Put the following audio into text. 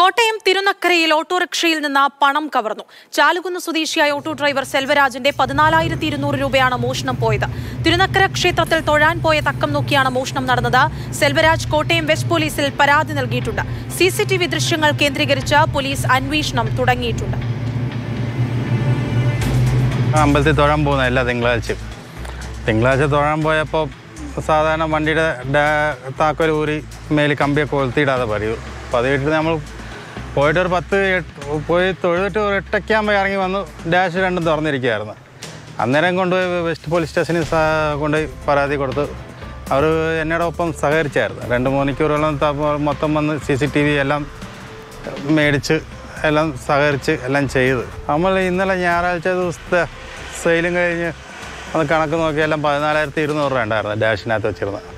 കോട്ടയം തിരുനക്കരയിൽ ഓട്ടോറിക്ഷയിൽ നിന്ന് പണം കവർന്നു ചാലുകുന്ന് സ്വദേശിയായ ഓട്ടോ ഡ്രൈവർ സെൽവരാജിന്റെ പതിനാലായിരത്തി ഇരുന്നൂറ് രൂപയാണ് മോഷണം പോയത് തിരുനക്കര ക്ഷേത്രത്തിൽ തൊഴാൻ പോയ തക്കം നോക്കിയാണ് മോഷണം നടന്നത് സെൽവരാജ് കോട്ടയം വെസ്റ്റ് പോലീസിൽ പരാതി നൽകിയിട്ടുണ്ട് സി സി ടി വി ദൃശ്യങ്ങൾ കേന്ദ്രീകരിച്ച് പോലീസ് അന്വേഷണം തുടങ്ങിയിട്ടുണ്ട് അമ്പലത്തിൽ തൊഴാൻ പോകുന്ന എല്ലാ തിങ്കളാഴ്ചയും തിങ്കളാഴ്ച തൊഴാൻ പോയപ്പോൾ സാധാരണ വണ്ടിയുടെ ഡാ- താക്കോൽ ഊരി മേലിൽ കമ്പിയൊക്കെ കൊളുത്തിയിടാതെ പറയൂ അപ്പോൾ അത് കേട്ടിട്ട് നമ്മൾ പോയിട്ട് ഒരു പത്ത് എട്ട് പോയി തൊഴുതിട്ട് ഒരു എട്ടൊക്കെയാകുമ്പോൾ ഇറങ്ങി വന്നു ഡാഷ് രണ്ടും തുറന്നിരിക്കുകയായിരുന്നു അന്നേരം കൊണ്ടുപോയി വെസ്റ്റ് പോലീസ് സ്റ്റേഷനിൽ സ- കൊണ്ടുപോയി പരാതി കൊടുത്തു അവർ എന്നോട് ഒപ്പം സഹകരിച്ചായിരുന്നു രണ്ട് മണിക്കൂറോളം ത- മൊത്തം വന്ന് സി സി ടി വി എല്ലാം മേടിച്ച് എല്ലാം സഹകരിച്ച് എല്ലാം ചെയ്ത് നമ്മൾ ഇന്നലെ ഞായറാഴ്ച ദിവസത്തെ സെയിലും കഴിഞ്ഞ് അത് കണക്ക് നോക്കി എല്ലാം പതിനാലായിരത്തി ഇരുന്നൂറ് രൂപ ഉണ്ടായിരുന്നു ഡാഷിനകത്ത് വെച്ചിരുന്നത്